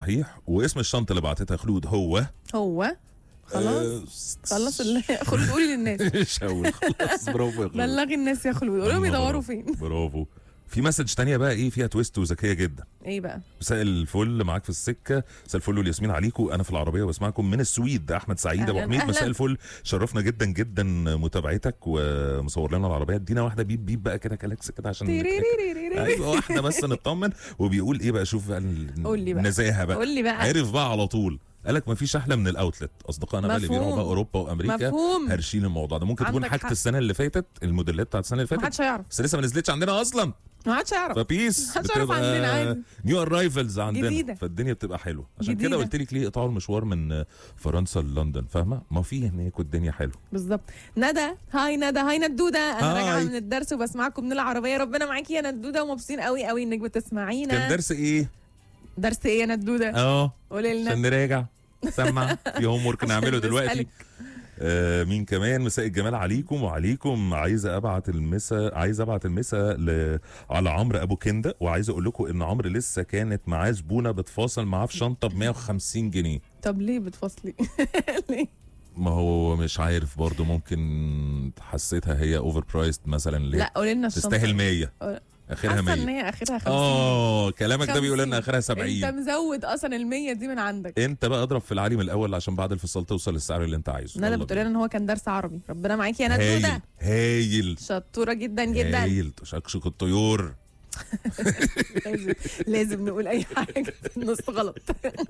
صحيح واسم الشنطه اللي بعتتها خلود هو هو خلاص آه، خلص اللي خلود قولي للناس مش هقول خلاص برافو يا خلود بلغي الناس يا خلود قول لهم يدوروا فين برافو في مسج تانية بقى ايه فيها تويست وذكيه جدا ايه بقى مساء الفل معاك في السكه مساء الفل والياسمين عليكم انا في العربيه وبسمعكم من السويد ده احمد سعيد ابو أهلاً، حميد مساء أهلاً. الفل شرفنا جدا جدا متابعتك ومصور لنا العربيه ادينا واحده بيب بيب بقى كده كلاكس كده عشان تيريريريريري. ايوه واحده بس نطمن وبيقول ايه بقى شوف بقى ال- قول لي بقى. النزاهه بقى قول لي بقى عرف بقى على طول قالك ما فيش احلى من الاوتلت اصدقائنا بقى اللي مفهوم. بيروحوا بقى اوروبا وامريكا مفهوم هرشين الموضوع ده ممكن تكون عندك حاجه حق. السنه اللي فاتت الموديلات بتاعت السنه اللي ما فاتت حدش هيعرف بس لسه ما نزلتش عندنا اصلا ما حدش هيعرف فبيس محدش يعرف عندنا عادي. نيو ارايفلز عندنا جديدة. فالدنيا بتبقى حلوه عشان جديدة. كده قلت لك ليه قطعوا المشوار من فرنسا لندن فاهمه ما في هناك والدنيا حلوه بالظبط ندى هاي ندى هاي ندوده انا هاي. راجعه من الدرس وبسمعكم من العربيه ربنا معاكي يا ندوده ومبسوطين قوي قوي انك كان بتسمعينا درس ايه درس ايه يا ندوده اه قولي لنا عشان نراجع سمع في هوم ورك عشان نعمله دلوقتي نسألك. آه مين كمان مساء الجمال عليكم وعليكم عايزه ابعت المسا عايز ابعت المسا ل... على عمرو ابو كنده وعايز اقول لكم ان عمرو لسه كانت معاه زبونه بتفاصل معاه في شنطه ب 150 جنيه طب ليه بتفصلي ليه ما هو مش عارف برضو ممكن حسيتها هي اوفر برايسد مثلا ليه لا قولي لنا الشنطة. تستاهل 100 أه. اخرها حاسه ان 100 هي اخرها 50 اه كلامك ده بيقول ان 50. اخرها انت 70 مزود اصلا ال 100 دي من عندك انت بقى اضرب في العالي من الاول عشان بعد الفصال توصل للسعر اللي انت عايزه ندى يلا بتقول لنا ان هو كان درس عربي ربنا معاكي يا بينا. هايل ندوده هايل شطوره جدا جدا هايل تشكشك الطيور لازم لازم نقول اي حاجه في النص غلط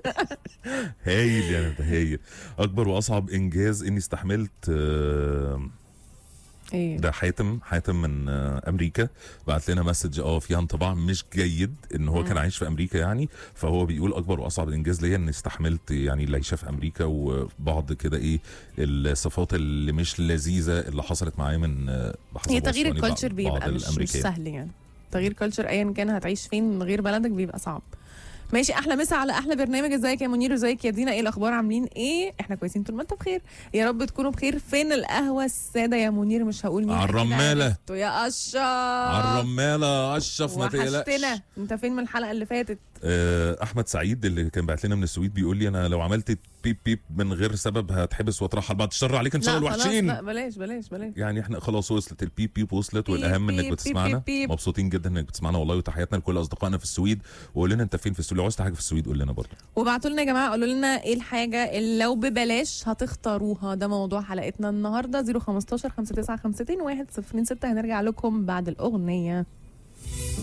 هايل يعني ده هايل اكبر واصعب انجاز اني استحملت آه، ايه ده حاتم حاتم من آه، امريكا بعت لنا مسج اه فيها انطباع مش جيد ان هو كان عايش في امريكا يعني فهو بيقول اكبر واصعب انجاز ليا اني استحملت يعني العيشه في امريكا وبعض كده ايه الصفات اللي مش لذيذه اللي حصلت معايا من آه، بحسب هي تغيير وصفاني بعض- الكالتشر بيبقى بعض مش, مش الأمريكان. سهل يعني تغيير كالتشر ايا كان هتعيش فين من غير بلدك بيبقى صعب ماشي احلى مسا على احلى برنامج ازيك يا منير ازيك يا دينا ايه الاخبار عاملين ايه احنا كويسين طول ما انت بخير يا رب تكونوا بخير فين القهوه الساده يا منير مش هقول مين على أكيد الرمالة. عرفته يا اشرف على الرماله اشرف ما تقلقش وحشتنا انت فين من الحلقه اللي فاتت آه، احمد سعيد اللي كان بعت لنا من السويد بيقول لي انا لو عملت بيب بيب من غير سبب هتحبس واترحل بعد الشر عليك ان شاء لا الله خلاص الوحشين لا بلاش بلاش بلاش يعني احنا خلاص وصلت البيب بيب وصلت بيب والاهم بيب انك بيب بتسمعنا بيب بيب. مبسوطين جدا انك بتسمعنا والله وتحياتنا لكل اصدقائنا في السويد وقول لنا انت فين في السويد لو عاوزت حاجه في السويد قول لنا برضه وبعتوا لنا يا جماعه قولوا لنا ايه الحاجه اللي لو ببلاش هتختاروها ده موضوع حلقتنا النهارده 015 59 52 106 هنرجع لكم بعد الاغنيه